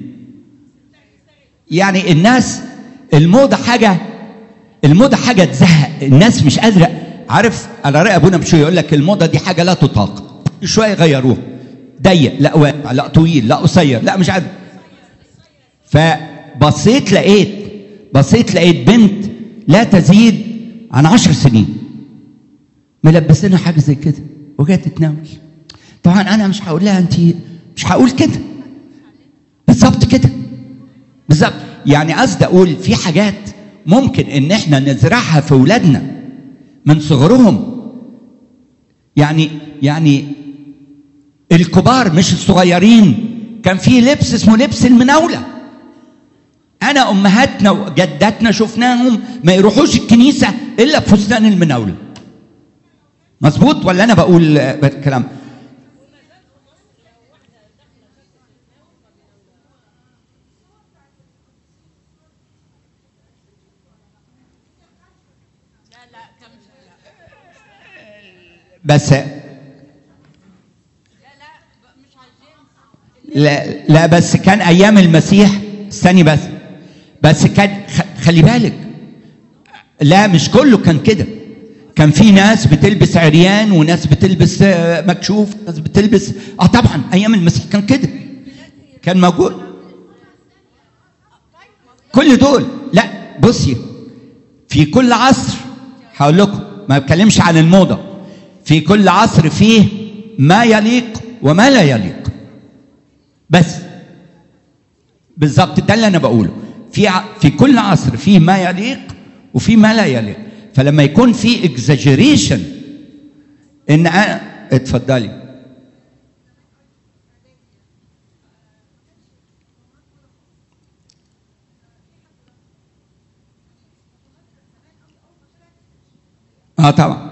يعني الناس الموضه حاجه الموضه حاجه تزهق الناس مش قادره عارف على راي ابونا مش يقول لك الموضه دي حاجه لا تطاق شويه يغيروها ضيق لا واسع لا طويل لا قصير لا مش عارف فبصيت لقيت بصيت لقيت بنت لا تزيد عن عشر سنين ملبسينها حاجه زي كده وجايه تتناول طبعا انا مش هقول لها انت مش هقول كده بالظبط كده بالظبط يعني قصدي اقول في حاجات ممكن ان احنا نزرعها في اولادنا من صغرهم يعني يعني الكبار مش الصغيرين كان في لبس اسمه لبس المناوله انا امهاتنا وجداتنا شفناهم ما يروحوش الكنيسه الا بفستان المناوله مظبوط ولا انا بقول آه، كلام لا لا كم لا بس لا لا ب- مش عايزين لا, لا بس كان ايام المسيح استني بس بس كان خ- خلي بالك لا مش كله كان كده كان في ناس بتلبس عريان وناس بتلبس آه، مكشوف ناس بتلبس اه طبعا ايام المسيح كان كده كان موجود كل دول لا بصي في كل عصر هقول لكم ما بتكلمش عن الموضه في كل عصر فيه ما يليق وما لا يليق بس بالظبط ده اللي انا بقوله في ع- في كل عصر فيه ما يليق وفي ما لا يليق فلما يكون في اكزاجيريشن ان انا اتفضلي اه طبعا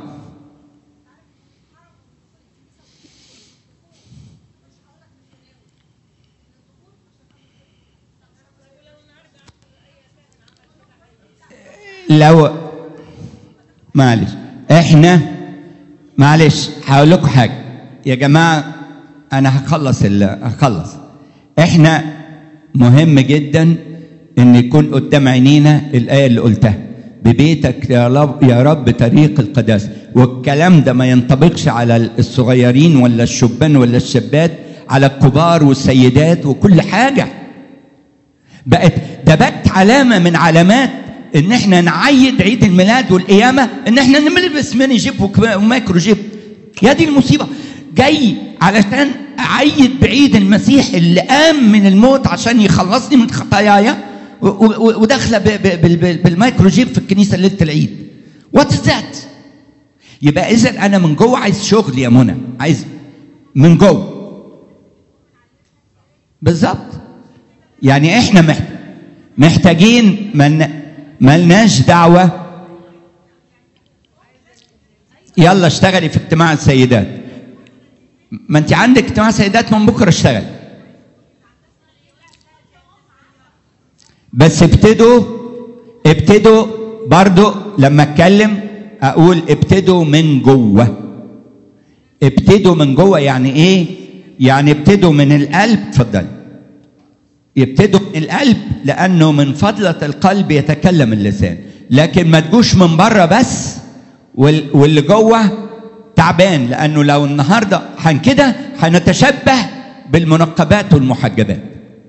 لو معلش احنا معلش هقول لكم حاجه يا جماعه انا هخلص ال- هخلص احنا مهم جدا ان يكون قدام عينينا الايه اللي قلتها ببيتك يا رب يا رب طريق القداسه والكلام ده ما ينطبقش على الصغيرين ولا الشبان ولا الشابات على الكبار والسيدات وكل حاجه بقت ده بقت علامه من علامات ان احنا نعيد عيد الميلاد والقيامه ان احنا نلبس ميني جيب وك- ومايكرو جيب يا دي المصيبه جاي علشان اعيد بعيد المسيح اللي قام من الموت عشان يخلصني من خطاياي و- و- وداخله ب- ب- بال- بال- بالمايكرو جيب في الكنيسه ليله العيد واتس ذات يبقى اذا انا من جوه عايز شغل يا منى عايز من جوه بالظبط يعني احنا محت- محتاجين من ملناش دعوه يلا اشتغلي في اجتماع السيدات ما انت عندك اجتماع سيدات من بكره اشتغل بس ابتدوا ابتدوا برضو لما اتكلم اقول ابتدوا من جوه ابتدوا من جوه يعني ايه يعني ابتدوا من القلب اتفضل يبتدوا من القلب لانه من فضله القلب يتكلم اللسان لكن ما تجوش من بره بس وال- واللي جوه تعبان لانه لو النهارده عن كده هنتشبه بالمنقبات والمحجبات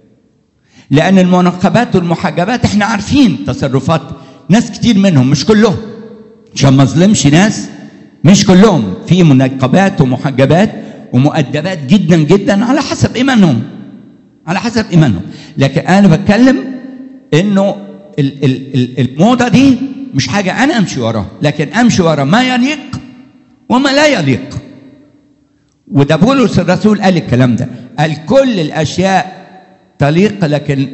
لان المنقبات والمحجبات احنا عارفين تصرفات ناس كتير منهم مش كلهم عشان ما اظلمش ناس مش كلهم في منقبات ومحجبات ومؤدبات جدا جدا على حسب ايمانهم على حسب ايمانهم لكن انا بتكلم انه ال- ال- ال- الموضه دي مش حاجه انا امشي وراها لكن امشي ورا ما يليق وما لا يليق وده بولس الرسول قال الكلام ده قال كل الاشياء تليق لكن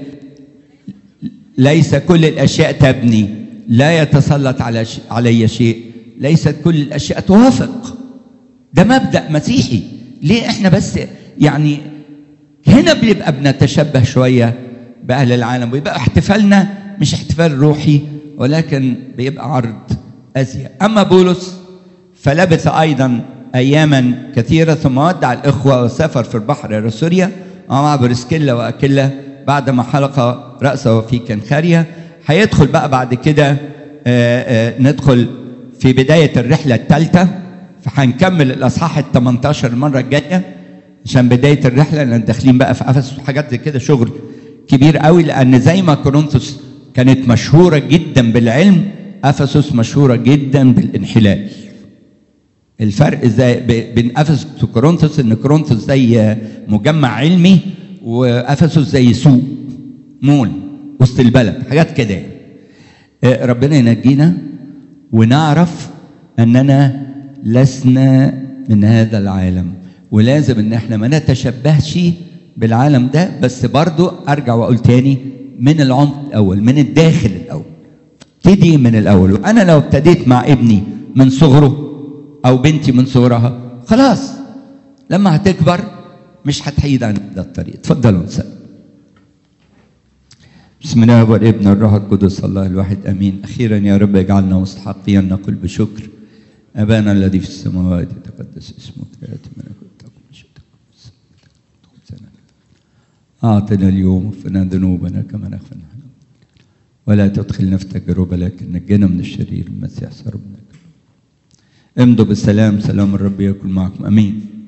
ليس كل الاشياء تبني لا يتسلط على ش... علي شيء ليست كل الاشياء توافق ده مبدا مسيحي ليه احنا بس يعني هنا بنبقى بنتشبه شويه باهل العالم ويبقى احتفالنا مش احتفال روحي ولكن بيبقى عرض ازياء اما بولس فلبث ايضا اياما كثيره ثم ودع الاخوه وسافر في البحر الى سوريا مع برسكيلا واكيلا بعد ما حلق راسه في كنخاريا هيدخل بقى بعد كده آه، آه، ندخل في بدايه الرحله الثالثه فهنكمل الاصحاح ال 18 المره الجايه عشان بدايه الرحله لان داخلين بقى في افسس وحاجات زي كده شغل كبير قوي لان زي ما كورنثوس كانت مشهوره جدا بالعلم افسس مشهوره جدا بالانحلال الفرق زي ب- بين افسس وكورنثوس ان كورنثوس زي مجمع علمي وافسس زي سوق مول وسط البلد حاجات كده يعني. آه، ربنا ينجينا ونعرف اننا لسنا من هذا العالم ولازم ان احنا ما نتشبهش بالعالم ده بس برضو ارجع واقول تاني من العمق الاول من الداخل الاول ابتدي من الاول وانا لو ابتديت مع ابني من صغره او بنتي من صغرها خلاص لما هتكبر مش هتحيد عن ده الطريق اتفضلوا نسأل بسم الله والابن والروح القدس الله الواحد امين اخيرا يا رب اجعلنا مستحقين ان نقول بشكر ابانا الذي في السماوات يتقدس اسمك ياتي ملكوتك مشيئتك خبزنا اعطنا اليوم فنا ذنوبنا كما نغفر نحن ولا تدخلنا في تجربه لكن نجنا من الشرير المسيح ربنا امضوا بالسلام سلام الرب يكن معكم امين